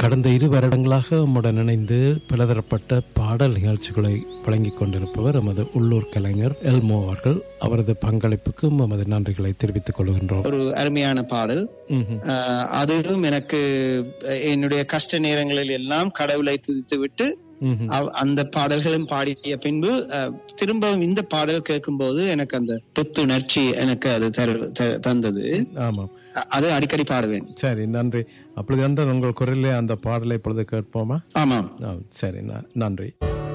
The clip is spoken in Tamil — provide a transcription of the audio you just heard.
கடந்த இரு வருடங்களாக நம்முடன் இணைந்து பலதரப்பட்ட பாடல் நிகழ்ச்சிகளை வழங்கிக் கொண்டிருப்பவர் எமது உள்ளூர் கலைஞர் எல்மோ அவர்கள் அவரது பங்களிப்புக்கும் எமது நன்றிகளை தெரிவித்துக் கொள்கின்றோம் ஒரு அருமையான பாடல் ம்ஹும். ஆஹ் அதுவும் எனக்கு அஹ், என்னுடைய கஷ்ட நேரங்களில் எல்லாம் கடவுளை துதித்து விட்டு ம்ஹும். அவ்- அந்த பாடல்களும் பாடிய பின்பு அஹ், திரும்பவும் இந்த பாடல் கேட்கும்போது எனக்கு அந்த புத்துணர்ச்சி எனக்கு அது தரு- த- தந்தது ஆமாம் அ- அது அடிக்கடி பாடுவேன் சரி நன்றி அப்பொழுது என்றால் உங்கள் குரலிலே அந்த பாடலை இப்பொழுது கேட்போமா ஆமாம் ஆ, சரி ந- நன்றி